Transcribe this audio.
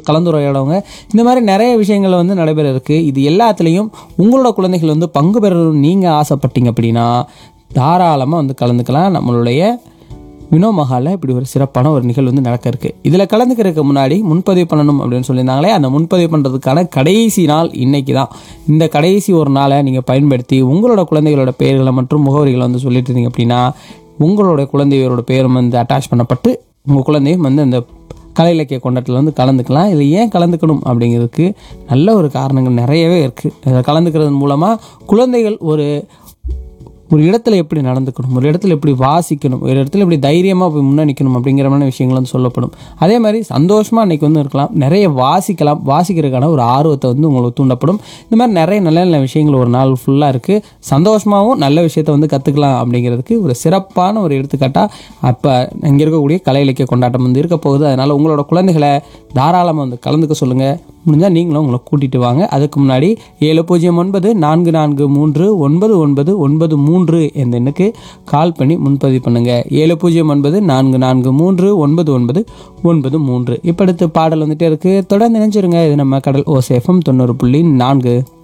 கலந்துரையாடுவாங்க இந்த மாதிரி நிறைய விஷயங்கள் வந்து நடைபெற இருக்கு இது எல்லாத்துலேயும் உங்களோட குழந்தைகள் வந்து பங்கு பெறணும்னு நீங்கள் ஆசைப்பட்டீங்க அப்படின்னா தாராளமாக வந்து கலந்துக்கலாம் நம்மளுடைய வினோ மஹாலில் இப்படி ஒரு சிறப்பான ஒரு நிகழ்வு வந்து நடக்க இருக்கு இதில் கலந்துக்கிறதுக்கு முன்னாடி முன்பதிவு பண்ணணும் அப்படின்னு சொல்லியிருந்தாங்களே அந்த முன்பதிவு பண்ணுறதுக்கான கடைசி நாள் இன்னைக்கு தான் இந்த கடைசி ஒரு நாளை நீங்கள் பயன்படுத்தி உங்களோட குழந்தைகளோட பெயர்களை மற்றும் முகவரிகளை வந்து சொல்லிட்டு இருந்தீங்க அப்படின்னா உங்களோட குழந்தைகளோட பெயரும் வந்து அட்டாச் பண்ணப்பட்டு உங்கள் குழந்தையும் வந்து அந்த கலை இலக்கிய கொண்டாட்டத்தில் வந்து கலந்துக்கலாம் இதில் ஏன் கலந்துக்கணும் அப்படிங்கிறதுக்கு நல்ல ஒரு காரணங்கள் நிறையவே இருக்குது இதில் கலந்துக்கிறது மூலமாக குழந்தைகள் ஒரு ஒரு இடத்துல எப்படி நடந்துக்கணும் ஒரு இடத்துல எப்படி வாசிக்கணும் ஒரு இடத்துல எப்படி தைரியமாக போய் முன்னே நிற்கணும் அப்படிங்கிற மாதிரி விஷயங்கள் வந்து சொல்லப்படும் அதே மாதிரி சந்தோஷமாக அன்றைக்கி வந்து இருக்கலாம் நிறைய வாசிக்கலாம் வாசிக்கிறதுக்கான ஒரு ஆர்வத்தை வந்து உங்களுக்கு தூண்டப்படும் இந்த மாதிரி நிறைய நல்ல நல்ல விஷயங்கள் ஒரு நாள் ஃபுல்லாக இருக்குது சந்தோஷமாகவும் நல்ல விஷயத்தை வந்து கற்றுக்கலாம் அப்படிங்கிறதுக்கு ஒரு சிறப்பான ஒரு எடுத்துக்காட்டாக அப்போ இங்கே இருக்கக்கூடிய கலை இலக்கிய கொண்டாட்டம் வந்து இருக்க போகுது அதனால் உங்களோட குழந்தைகளை தாராளமாக வந்து கலந்துக்க சொல்லுங்கள் முடிஞ்சால் நீங்களும் உங்களை கூட்டிகிட்டு வாங்க அதுக்கு முன்னாடி ஏழு பூஜ்ஜியம் ஒன்பது நான்கு நான்கு மூன்று ஒன்பது ஒன்பது ஒன்பது மூன்று என்ற எண்ணுக்கு கால் பண்ணி முன்பதிவு பண்ணுங்கள் ஏழு பூஜ்ஜியம் ஒன்பது நான்கு நான்கு மூன்று ஒன்பது ஒன்பது ஒன்பது மூன்று இப்போ அடுத்து பாடல் வந்துட்டே இருக்குது தொடர்ந்து நினைச்சிருங்க இது நம்ம கடல் ஓசேஃபம் தொண்ணூறு புள்ளி நான்கு